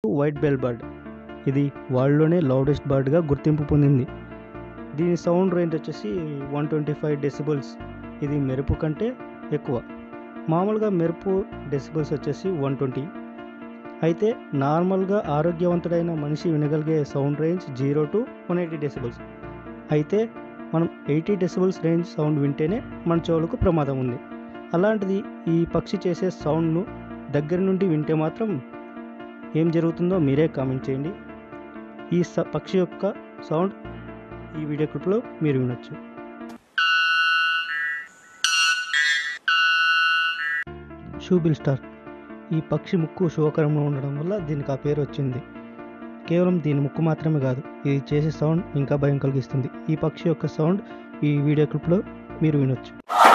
white bell bird ఇది వరల్డ్లోనే loudest బర్డ్గా గుర్తింపు పొందింది దీని సౌండ్ రేంజ్ వచ్చేసి వన్ ట్వంటీ ఫైవ్ డెసిబుల్స్ ఇది మెరుపు కంటే ఎక్కువ మామూలుగా మెరుపు డెసిబుల్స్ వచ్చేసి వన్ ట్వంటీ అయితే నార్మల్గా ఆరోగ్యవంతుడైన మనిషి వినగలిగే sound range zero to one eighty decibels అయితే మనం ఎయిటీ డెసిబుల్స్ రేంజ్ సౌండ్ వింటేనే మన చెవులకు ప్రమాదం ఉంది అలాంటిది ఈ పక్షి చేసే సౌండ్ను దగ్గర నుండి వింటే మాత్రం ఏం జరుగుతుందో మీరే కామెంట్ చేయండి ఈ స పక్షి యొక్క సౌండ్ ఈ వీడియో క్లిప్లో మీరు వినొచ్చు షూబిల్ స్టార్ ఈ పక్షి ముక్కు శోకరంలో ఉండడం వల్ల దీనికి ఆ పేరు వచ్చింది కేవలం దీని ముక్కు మాత్రమే కాదు ఇది చేసే సౌండ్ ఇంకా భయం కలిగిస్తుంది ఈ పక్షి యొక్క సౌండ్ ఈ వీడియో క్లిప్లో మీరు వినొచ్చు